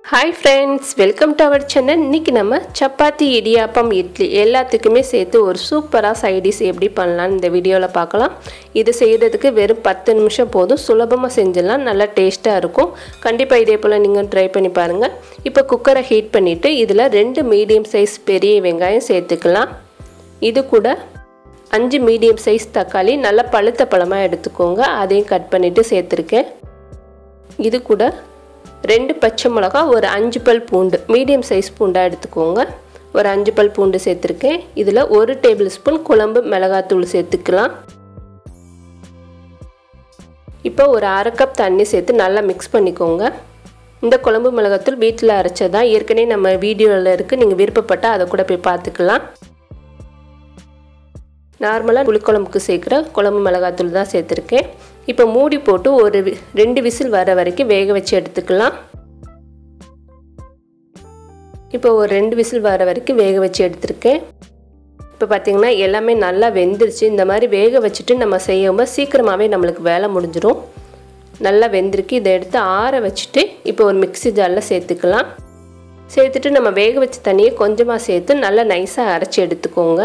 hi friends welcome to our channel இன்றைக்கி நம்ம சப்பாத்தி இடியாப்பம் இட்லி எல்லாத்துக்குமே சேர்த்து ஒரு சூப்பராக சைடிஷ் எப்படி பண்ணலான்னு இந்த வீடியோவில் பார்க்கலாம் இது செய்கிறதுக்கு வெறும் பத்து நிமிஷம் போதும் சுலபமாக செஞ்சிடலாம் நல்லா டேஸ்ட்டாக இருக்கும் கண்டிப்பாக இதே போல் நீங்கள் ட்ரை பண்ணி பாருங்கள் இப்போ குக்கரை ஹீட் பண்ணிவிட்டு இதில் ரெண்டு மீடியம் சைஸ் பெரிய வெங்காயம் சேர்த்துக்கலாம் இது கூட அஞ்சு மீடியம் சைஸ் தக்காளி நல்லா பழுத்த பழமாக எடுத்துக்கோங்க அதையும் கட் பண்ணிவிட்டு சேர்த்துருக்கேன் இது கூட ரெண்டு பச்சை மிளகா ஒரு அஞ்சு பல் பூண்டு மீடியம் சைஸ் பூண்டாக எடுத்துக்கோங்க ஒரு அஞ்சு பல் பூண்டு சேர்த்துருக்கேன் இதில் ஒரு டேபிள் ஸ்பூன் குழம்பு மிளகாத்தூள் சேர்த்துக்கலாம் இப்போ ஒரு அரை கப் தண்ணி சேர்த்து நல்லா மிக்ஸ் பண்ணிக்கோங்க இந்த குழம்பு மிளகாத்தூள் வீட்டில் அரைச்சதான் ஏற்கனவே நம்ம வீடியோவில் இருக்குது நீங்கள் விருப்பப்பட்டால் அதை கூட போய் பார்த்துக்கலாம் நார்மலாக புளிக்குழம்புக்கு சேர்க்குற குழம்பு மிளகாத்தூள் தான் சேர்த்துருக்கேன் இப்போ மூடி போட்டு ஒரு ரெண்டு விசில் வர வரைக்கும் வேக வச்சு எடுத்துக்கலாம் இப்போ ஒரு ரெண்டு விசில் வர வரைக்கும் வேக வச்சு எடுத்திருக்கேன் இப்போ பார்த்திங்கன்னா எல்லாமே நல்லா வெந்துருச்சு இந்த மாதிரி வேக வச்சுட்டு நம்ம செய்யும்போது சீக்கிரமாகவே நம்மளுக்கு வேலை முடிஞ்சிடும் நல்லா வெந்திருக்கு இதை எடுத்து ஆற வச்சுட்டு இப்போ ஒரு மிக்சி ஜாரில் சேர்த்துக்கலாம் சேர்த்துட்டு நம்ம வேக வச்ச தண்ணியை கொஞ்சமாக சேர்த்து நல்லா நைஸாக அரைச்சி எடுத்துக்கோங்க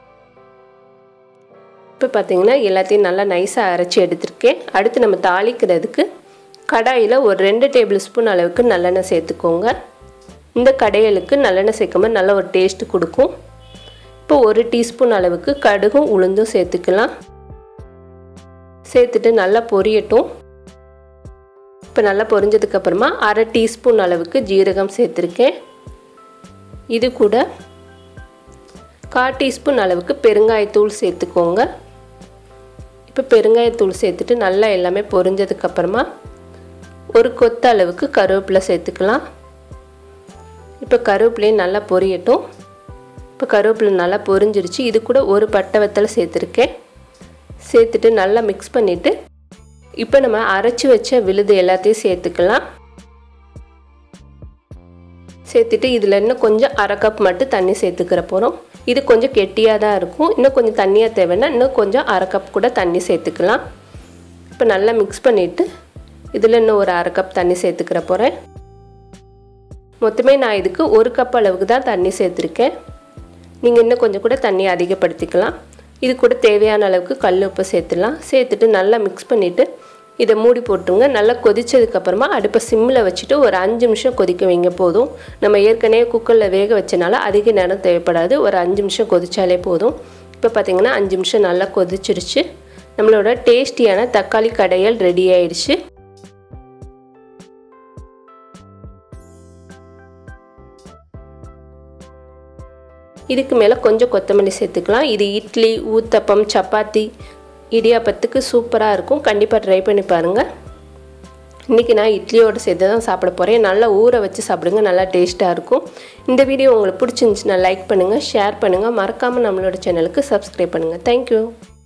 இப்போ பார்த்திங்கன்னா எல்லாத்தையும் நல்லா நைஸாக அரைச்சி எடுத்திருக்கேன் அடுத்து நம்ம தாளிக்கிறதுக்கு கடாயில் ஒரு ரெண்டு டேபிள் ஸ்பூன் அளவுக்கு நல்லெண்ணெய் சேர்த்துக்கோங்க இந்த கடையலுக்கு நல்லெண்ணெய் சேர்க்கும்போது நல்ல ஒரு டேஸ்ட்டு கொடுக்கும் இப்போ ஒரு டீஸ்பூன் அளவுக்கு கடுகும் உளுந்தும் சேர்த்துக்கலாம் சேர்த்துட்டு நல்லா பொரியட்டும் இப்போ நல்லா பொரிஞ்சதுக்கப்புறமா அரை டீஸ்பூன் அளவுக்கு ஜீரகம் சேர்த்துருக்கேன் இது கூட கால் டீஸ்பூன் அளவுக்கு பெருங்காயத்தூள் சேர்த்துக்கோங்க இப்போ பெருங்காயத்தூள் சேர்த்துட்டு நல்லா எல்லாமே பொரிஞ்சதுக்கப்புறமா ஒரு கொத்த அளவுக்கு கருவேப்பிலை சேர்த்துக்கலாம் இப்போ கருவேப்பிலையும் நல்லா பொரியட்டும் இப்போ கருவேப்பிலை நல்லா பொரிஞ்சிருச்சு இது கூட ஒரு பட்டை வத்தலை சேர்த்துருக்கேன் சேர்த்துட்டு நல்லா மிக்ஸ் பண்ணிவிட்டு இப்போ நம்ம அரைச்சி வச்ச விழுது எல்லாத்தையும் சேர்த்துக்கலாம் சேர்த்துட்டு இதில் இன்னும் கொஞ்சம் அரை கப் மட்டும் தண்ணி சேர்த்துக்கிற போகிறோம் இது கொஞ்சம் கெட்டியாக தான் இருக்கும் இன்னும் கொஞ்சம் தண்ணியாக தேவைன்னா இன்னும் கொஞ்சம் அரை கப் கூட தண்ணி சேர்த்துக்கலாம் இப்போ நல்லா மிக்ஸ் பண்ணிவிட்டு இதில் இன்னும் ஒரு அரை கப் தண்ணி சேர்த்துக்கிற போகிறேன் மொத்தமே நான் இதுக்கு ஒரு கப் அளவுக்கு தான் தண்ணி சேர்த்துருக்கேன் நீங்கள் இன்னும் கொஞ்சம் கூட தண்ணி அதிகப்படுத்திக்கலாம் இது கூட தேவையான அளவுக்கு கல் உப்பு சேர்த்துலாம் சேர்த்துட்டு நல்லா மிக்ஸ் பண்ணிவிட்டு இதை மூடி போட்டுருங்க நல்லா கொதித்ததுக்கப்புறமா அடுப்பை சிம்மில் வச்சுட்டு ஒரு அஞ்சு நிமிஷம் கொதிக்க வைங்க போதும் நம்ம ஏற்கனவே குக்கரில் வேக வச்சனால அதிக நேரம் தேவைப்படாது ஒரு அஞ்சு நிமிஷம் கொதிச்சாலே போதும் இப்போ பார்த்திங்கன்னா அஞ்சு நிமிஷம் நல்லா கொதிச்சிருச்சு நம்மளோட டேஸ்டியான தக்காளி கடையல் ரெடி ஆயிடுச்சு இதுக்கு மேலே கொஞ்சம் கொத்தமல்லி சேர்த்துக்கலாம் இது இட்லி ஊத்தப்பம் சப்பாத்தி இடியாப்பத்துக்கு சூப்பராக இருக்கும் கண்டிப்பாக ட்ரை பண்ணி பாருங்கள் இன்றைக்கி நான் இட்லியோடு சேர்த்து தான் சாப்பிட போகிறேன் நல்லா ஊற வச்சு சாப்பிடுங்க நல்லா டேஸ்ட்டாக இருக்கும் இந்த வீடியோ உங்களுக்கு பிடிச்சிருந்துச்சுன்னா லைக் பண்ணுங்கள் ஷேர் பண்ணுங்கள் மறக்காமல் நம்மளோட சேனலுக்கு சப்ஸ்கிரைப் பண்ணுங்கள் தேங்க்யூ